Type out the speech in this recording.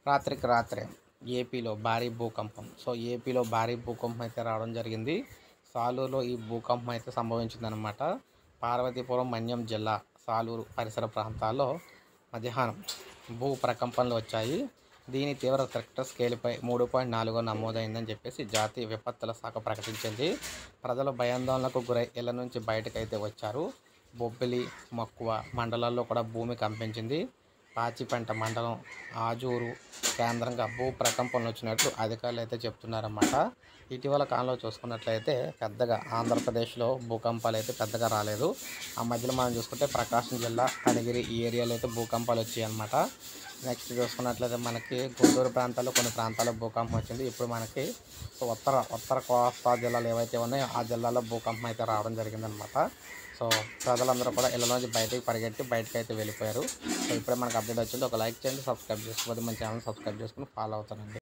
రాత్రికి రాత్రే ఏపీలో భారీ భూకంపం సో ఏపీలో భారీ భూకంపం అయితే రావడం జరిగింది సాలూరులో ఈ భూకంపం అయితే సంభవించిందనమాట పార్వతీపురం మన్యం జిల్లా సాలూరు పరిసర ప్రాంతాల్లో మధ్యాహ్నం భూ ప్రకంపనలు వచ్చాయి దీని తీవ్రత రిక్టర్ స్కేల్పై మూడు పాయింట్ నాలుగు నమోదైందని చెప్పేసి జాతీయ విపత్తుల శాఖ ప్రకటించింది ప్రజలు భయాందోళనకు గురై ఇళ్ల నుంచి బయటకైతే వచ్చారు బొబ్బిలి మక్కువ మండలాల్లో కూడా భూమి కంపించింది పాచిపెంట మండలం ఆజూరు కేంద్రంగా భూ ప్రకంపనలు వచ్చినట్లు అధికారులు అయితే చెప్తున్నారన్నమాట ఇటీవల కాలంలో చూసుకున్నట్లయితే పెద్దగా ఆంధ్రప్రదేశ్లో భూకంపాలు అయితే పెద్దగా రాలేదు ఆ మధ్యలో మనం చూసుకుంటే ప్రకాశం జిల్లా కనిగిరి ఈ ఏరియాలో అయితే భూకంపాలు వచ్చాయి అన్నమాట నెక్స్ట్ చూసుకున్నట్లయితే మనకి గుంటూరు ప్రాంతాల్లో కొన్ని ప్రాంతాల్లో భూకంపం వచ్చింది ఇప్పుడు మనకి సో ఉత్తర ఉత్తర కోస్తా జిల్లాలు ఏవైతే ఉన్నాయో ఆ జిల్లాలో భూకంపం అయితే రావడం జరిగిందనమాట సో ప్రజలందరూ కూడా ఇళ్ళ నుంచి బయటకు పరిగెత్తి బయటకు అయితే వెళ్ళిపోయారు సో ఇప్పుడే మనకు అప్డేట్ వచ్చింది ఒక లైక్ చేయండి సబ్స్క్రైబ్ చేసుకోకపోతే మన ఛానల్ సబ్స్క్రైబ్ చేసుకుని ఫాలో అవుతానండి